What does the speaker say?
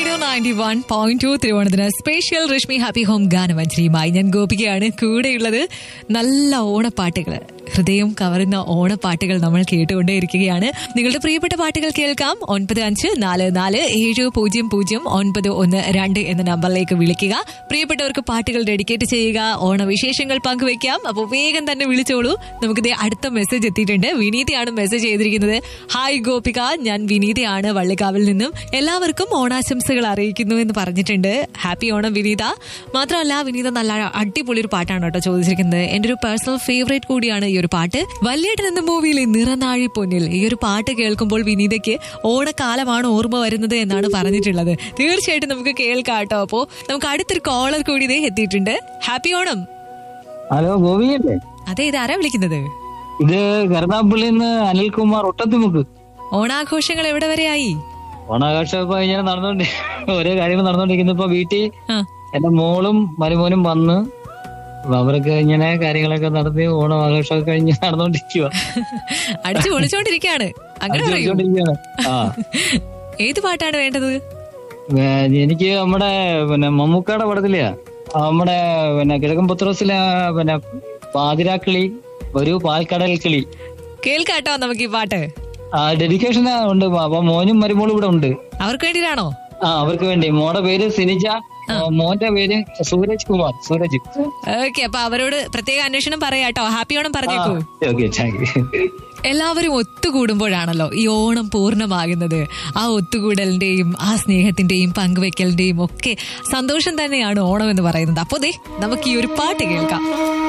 radio ninety one point two തിരുവോണത്തിന് special Reshmi happy home ഗാനമഞ്ജരിയുമായി ഞാൻ ഗോപികയാണ് കൂടെയുള്ളത് നല്ല ഓണപ്പാട്ടുകൾ ഹൃദയം കവരുന്ന ഓണപ്പാട്ടുകൾ നമ്മൾ കേട്ടുകൊണ്ടേയിരിക്കുകയാണ് നിങ്ങളുടെ പ്രിയപ്പെട്ട പാട്ടുകൾ കേൾക്കാം ഒൻപത് അഞ്ച് നാല് നാല് ഏഴ് പൂജ്യം പൂജ്യം ഒൻപത് ഒന്ന് രണ്ട് എന്ന നമ്പറിലേക്ക് വിളിക്കുക പ്രിയപ്പെട്ടവർക്ക് പാട്ടുകൾ ഡെഡിക്കേറ്റ് ചെയ്യുക ഓണവിശേഷങ്ങൾ പങ്കുവെക്കാം അപ്പോൾ വേഗം തന്നെ വിളിച്ചോളൂ നമുക്കിത് അടുത്ത മെസ്സേജ് എത്തിയിട്ടുണ്ട് വിനീതയാണ് മെസ്സേജ് ചെയ്തിരിക്കുന്നത് ഹായ് ഗോപിക ഞാൻ വിനീതയാണ് വള്ളിക്കാവിൽ നിന്നും എല്ലാവർക്കും ഓണാശംസകൾ അറിയിക്കുന്നു എന്ന് പറഞ്ഞിട്ടുണ്ട് ഹാപ്പി ഓണം വിനീത മാത്രമല്ല വിനീത നല്ല അടിപൊളി ഒരു പാട്ടാണ് കേട്ടോ ചോദിച്ചിരിക്കുന്നത് എന്റെ ഒരു പേഴ്സണൽ ഫേവറേറ്റ് കൂടിയാണ് ഈ ഒരു പാട്ട് വല്യേട്ടൻ എന്ന മൂവിയിലെ നിറനാഴി പൊന്നിൽ ഈ ഒരു പാട്ട് കേൾക്കുമ്പോൾ വിനീതയ്ക്ക് ഓണക്കാലമാണ് ഓർമ്മ വരുന്നത് എന്നാണ് പറഞ്ഞിട്ടുള്ളത് തീർച്ചയായിട്ടും നമുക്ക് കേൾക്കാം കേട്ടോ അപ്പോ നമുക്ക് അടുത്തൊരു കോളർ കൂടി ഇതേ എത്തിയിട്ടുണ്ട് ഹാപ്പി ഓണം ഹലോ ഗോപിയല്ലേ അതെ ഇത് ആരാ വിളിക്കുന്നത് ഇത് കരുനാപ്പള്ളിയിൽ നിന്ന് അനിൽകുമാർ ഒട്ടത്തിമുക്ക് ഓണാഘോഷങ്ങൾ എവിടെ വരെയായി ഓണാഘോഷം ഇപ്പൊ ഇങ്ങനെ നടന്നോണ്ട് ഓരോ കാര്യങ്ങൾ നടന്നോണ്ടിരിക്കുന്നു ഇപ്പൊ വീട്ടിൽ ആ എന്റെ മോളും മരുമോനും വന്ന് അപ്പൊ അവരൊക്കെ ഇങ്ങനെ കാര്യങ്ങളൊക്കെ നടത്തി ഓണം ആഘോഷമൊക്കെ കഴിഞ്ഞ് നടന്നോണ്ടിരിക്കുക അടിച്ചു പൊളിച്ചോണ്ടിരിക്കാണ് അങ്ങനെ പറയൂ ആ ഏത് പാട്ടാണ് വേണ്ടത് ഏ, എനിക്ക് നമ്മുടെ പിന്നെ മമ്മൂക്കയുടെ പടത്തിലെയാ ആ, നമ്മുടെ പിന്നെ കിഴക്കൻ പത്രോസിലെ ആ, പിന്നെ പാതിരാക്കിളി ഒരു പാൽക്കടൽ കിളി കേൾക്കാട്ടോ നമുക്ക് ഈ പാട്ട് ആ ഡെഡിക്കേഷൻ ഉണ്ട് അപ്പൊ മോനും മരുമോളും ഇവിടെ ഉണ്ട് അവർക്ക് വേണ്ടിയിട്ടാണോ ആ അവർക്ക് വേണ്ടി മോടെ പേര് സിനിജ ആ, മോന്റെ പേര് സൂരജ് കുമാർ സൂരജ് ഓക്കെ അപ്പൊ അവരോട് പ്രത്യേക അന്വേഷണം പറയാട്ടോ ഹാപ്പി ഓണം പറഞ്ഞേക്കൂ ഓക്കെ താങ്ക് യു എല്ലാവരും ഒത്തുകൂടുമ്പോഴാണല്ലോ ഈ ഓണം പൂർണ്ണമാകുന്നത് ആ ഒത്തുകൂടലിന്റെയും ആ സ്നേഹത്തിന്റെയും പങ്കുവെക്കലിന്റെയും ഒക്കെ സന്തോഷം തന്നെയാണ് ഓണം എന്ന് പറയുന്നത് അപ്പോ ദേ നമുക്ക് ഈ ഒരു പാട്ട് കേൾക്കാം